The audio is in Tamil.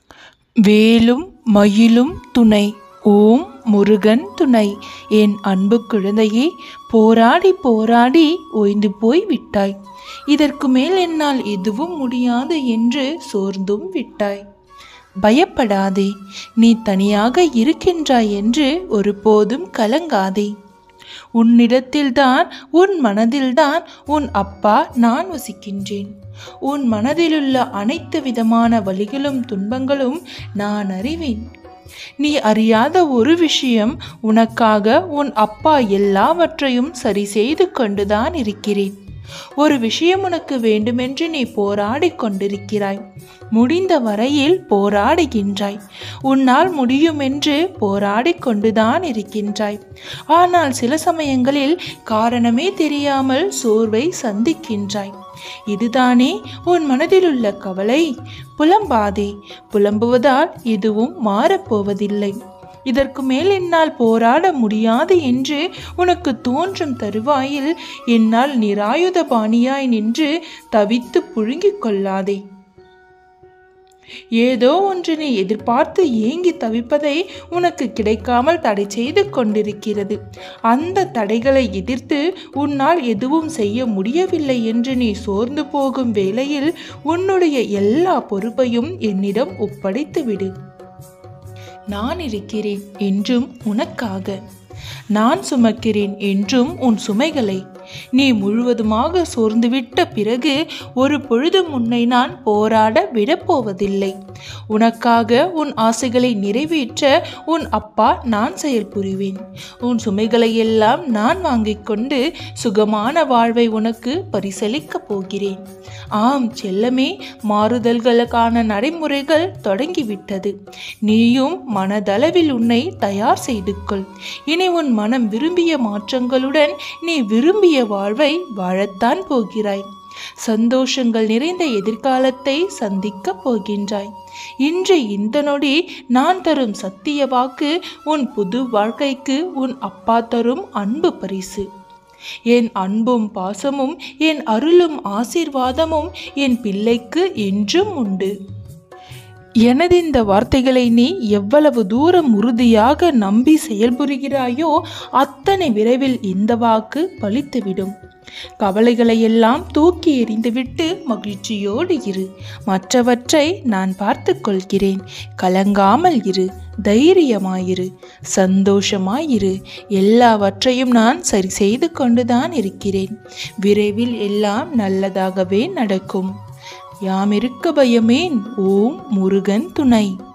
வேலும் மயிலும் துணை ஓம் முருகன் துணை என் அன்பு குழந்தையே போராடி போராடி ஓய்ந்து போய் விட்டாய் இதற்கு மேல் என்னால் எதுவும் முடியாது என்று சோர்ந்தும் விட்டாய் பயப்படாதே நீ தனியாக இருக்கின்றாய் என்று ஒருபோதும் கலங்காதே உன்னிடத்தில்தான் உன் மனதில்தான் உன் அப்பா நான் வசிக்கின்றேன் உன் மனதிலுள்ள அனைத்து விதமான வலிகளும் துன்பங்களும் நான் அறிவேன் நீ அறியாத ஒரு விஷயம் உனக்காக உன் அப்பா எல்லாவற்றையும் சரி செய்து கொண்டுதான் இருக்கிறேன் ஒரு விஷயம் உனக்கு வேண்டுமென்று நீ போராடிக் கொண்டிருக்கிறாய் முடிந்த வரையில் போராடுகின்றாய் உன்னால் முடியுமென்று போராடிக் கொண்டுதான் இருக்கின்றாய் ஆனால் சில சமயங்களில் காரணமே தெரியாமல் சோர்வை சந்திக்கின்றாய் இதுதானே உன் மனதிலுள்ள கவலை புலம்பாதே புலம்புவதால் எதுவும் மாறப்போவதில்லை இதற்கு மேல் என்னால் போராட முடியாது என்று உனக்கு தோன்றும் தருவாயில் என்னால் நிராயுத பாணியாய் நின்று தவித்து புழுங்கிக் கொள்ளாதே ஏதோ ஒன்று நீ எதிர்பார்த்து ஏங்கி தவிப்பதை உனக்கு கிடைக்காமல் தடை செய்து கொண்டிருக்கிறது அந்த தடைகளை எதிர்த்து உன்னால் எதுவும் செய்ய முடியவில்லை என்று நீ சோர்ந்து போகும் வேளையில் உன்னுடைய எல்லா பொறுப்பையும் என்னிடம் ஒப்படைத்து விடு நான் இருக்கிறேன் என்றும் உனக்காக நான் சுமக்கிறேன் என்றும் உன் சுமைகளை நீ முழுவதுமாக சோர்ந்துவிட்ட பிறகு ஒரு பொழுதும் உன்னை நான் போராட விடப்போவதில்லை உனக்காக உன் ஆசைகளை நிறைவேற்ற உன் அப்பா நான் செயல் புரிவேன் உன் சுமைகளை எல்லாம் நான் வாங்கிக் கொண்டு சுகமான வாழ்வை உனக்கு பரிசளிக்கப் போகிறேன் ஆம் செல்லமே மாறுதல்களுக்கான நடைமுறைகள் தொடங்கிவிட்டது நீயும் மனதளவில் உன்னை தயார் செய்து கொள் இனி உன் மனம் விரும்பிய மாற்றங்களுடன் நீ விரும்பிய வாழ்வை வாழத்தான் போகிறாய் சந்தோஷங்கள் நிறைந்த எதிர்காலத்தை சந்திக்கப் போகின்றாய் இன்று இந்த நொடி நான் தரும் சத்திய வாக்கு உன் புது வாழ்க்கைக்கு உன் அப்பா தரும் அன்பு பரிசு என் அன்பும் பாசமும் என் அருளும் ஆசீர்வாதமும் என் பிள்ளைக்கு என்றும் உண்டு எனது இந்த வார்த்தைகளை நீ எவ்வளவு தூரம் உறுதியாக நம்பி செயல்புரிகிறாயோ அத்தனை விரைவில் இந்த வாக்கு பலித்துவிடும் கவலைகளை எல்லாம் தூக்கி எறிந்துவிட்டு மகிழ்ச்சியோடு இரு மற்றவற்றை நான் பார்த்து கொள்கிறேன் கலங்காமல் இரு தைரியமாயிரு சந்தோஷமாயிரு எல்லாவற்றையும் நான் சரி செய்து கொண்டுதான் இருக்கிறேன் விரைவில் எல்லாம் நல்லதாகவே நடக்கும் யாமிருக்க பயமேன் ஓம் முருகன் துணை